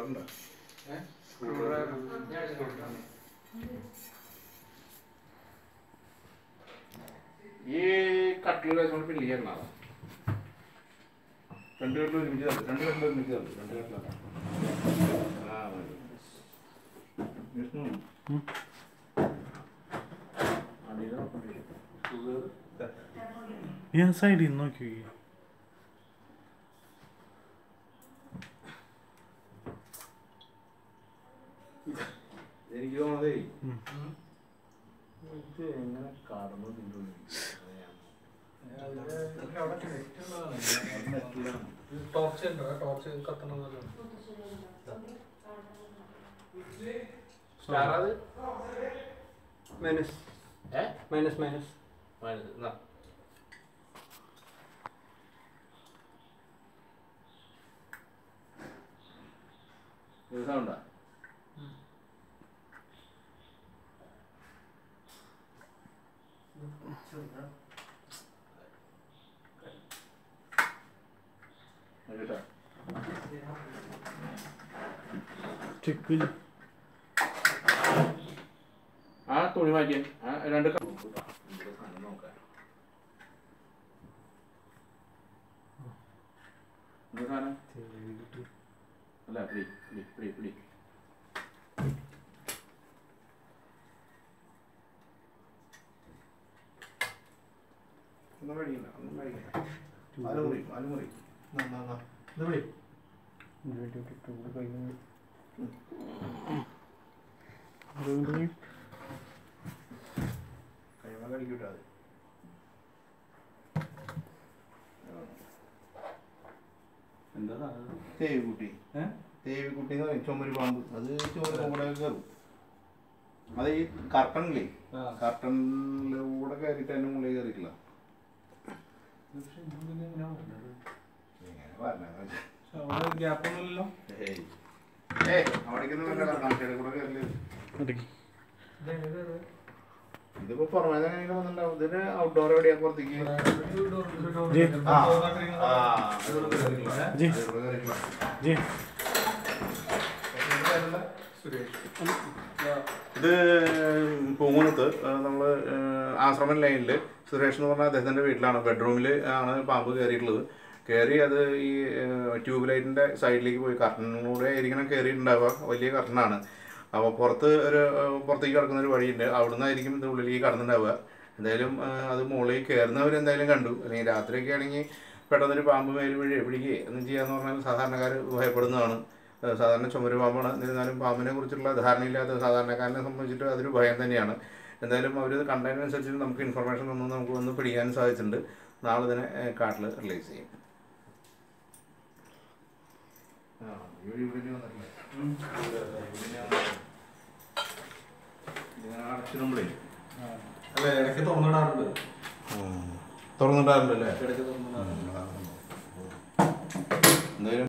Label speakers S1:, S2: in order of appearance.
S1: ഉണ്ടോ ഈ കട്ടിൽ വെച്ചോണ്ട് ഫില്ല് ചെയ്യണ രണ്ട് കട്ടിൽ ഒരുമിച്ച് തള്ളു രണ്ട് കട്ടിൽ ഒരുമിച്ച് തള്ളു രണ്ട് കട്ടിലാണ് ആ മതി വിഷ്ണു അടിയിൽ നോക്കണ്ടില്ല
S2: ഞാൻ സൈഡിൽ നിന്ന് നോക്കി നോക്കി
S1: എനിക്ക് തോന്നതേ ഇത് എങ്ങനെ കടന്നു തിന്നു
S3: ടോർച്ച് ഉണ്ടോ ടോർച്ച് കത്തണമെന്നല്ലോ
S1: സ്റ്റാർ അത്
S3: minus
S1: A
S3: minus minus
S1: minus എന്നാ ഇത് സൗണ്ടാ കേട്ടോ
S2: ചെക്ക്
S1: ആ തുണി മാറ്റിയ ആ രണ്ട് ക- ഇവിടെ സാധനം നോക്കാം എന്ത് സാധനം അല്ല പിടി പിടി പിടി പിടി ഒന്നും കഴിയില്ല ഒന്നും കഴിയില്ല പാല് മുറി പാല് മുറി
S3: ഇത് വിളി
S1: കഴിയുമ്പോൾ കഴിക്കൂട്ടാ അത്
S2: എന്താ
S1: തേവിക്കുട്ടി തേവിക്കുട്ടി എന്ന് പറയും ചുമര് പാമ്പ് അത് ചുമര് കൂടെ കയറും അത് ഈ കർട്ടണില്ലേ കർട്ടണിലൂടെ കയറിയിട്ട് അതിന്റെ മുകളിൽ കയറിയിട്ടില്ല എങ്ങനെ പറഞ്ഞാ
S3: ഗ്യാപ്പൊന്നുമില്ലല്ലോ
S1: ഏയ് ഏയ് അവിടേക്കൊന്നും വേണ്ട കർട്ടൺ കൂടെ കയറില്ല ഇതിപ്പോ പുറമേ തന്നെ ഇങ്ങനെ വന്നിട്ടുണ്ടാവും ഇതിന് ഔട്ട്ഡോർ എവിടെയാ പുറത്തേക്ക് ആ, ആ, അതിലൂടെ കയറിയിട്ടില്ല.
S2: ജി.
S1: അതിലൂടെ കയറിയിട്ടില്ല.
S2: ജി
S1: ഇത് പൂങ്കുന്നത്ത് നമ്മൾ ആശ്രമം ലൈനിൽ സുരേഷ് എന്ന് പറഞ്ഞ അദ്ദേഹത്തിൻ്റെ വീട്ടിലാണ് ബെഡ്റൂമിൽ ആണ് പാമ്പ് കയറിയിട്ടുള്ളത് കയറി അത് ഈ ട്യൂബ് ലൈറ്റിൻ്റെ സൈഡിലേക്ക് പോയി കർട്ടനിലൂടെ ആയിരിക്കണം കയറിയിട്ടുണ്ടാവുക വലിയ കർട്ടനാണ് അപ്പോൾ പുറത്ത് ഒരു ഏഹ്, പുറത്തേക്ക് കിടക്കുന്ന ഒരു വഴിയുണ്ട് അവിടുന്ന് ആയിരിക്കും ഇത് ഉള്ളിലേക്ക് കടന്നുണ്ടാവുക എന്തായാലും ഏഹ്, അത് മുകളിൽ കയറുന്നവർ എന്തായാലും കണ്ടു അല്ലെങ്കിൽ രാത്രിയൊക്കെ ആണെങ്കിൽ പെട്ടെന്നൊരു പാമ്പ് മേൽ വഴി പിടിക്കുകയോ ഒന്നും ചെയ്യാന്ന് പറഞ്ഞാൽ സാധാരണക്കാർ ഭയപ്പെടുന്നതാണ് ഏഹ് സാധാരണ ചുമര് പാമ്പാണ് എന്നിരുന്നാലും പാമ്പിനെ കുറിച്ചുള്ള ധാരണയില്ലാത്ത സാധാരണക്കാരനെ സംബന്ധിച്ചിട്ട് അതൊരു ഭയം തന്നെയാണ് എന്തായാലും അവർ കണ്ടതിനനുസരിച്ച് നമുക്ക് ഇൻഫർമേഷൻ തന്നു നമുക്ക് വന്ന് പിടിക്കാൻ സാധിച്ചിട്ടുണ്ട് നാളെ ഇതിനെ കാട്ടിൽ റിലീസ് ചെയ്യും അടച്ചിടുമ്പോഴേ
S3: അല്ല ഇടയ്ക്ക് തുറന്നിടാറുണ്ട്
S1: തുറന്നിട്ടാറുണ്ടല്ലേ
S3: ഇടയ്ക്ക് തുറന്നിടാറുണ്ട്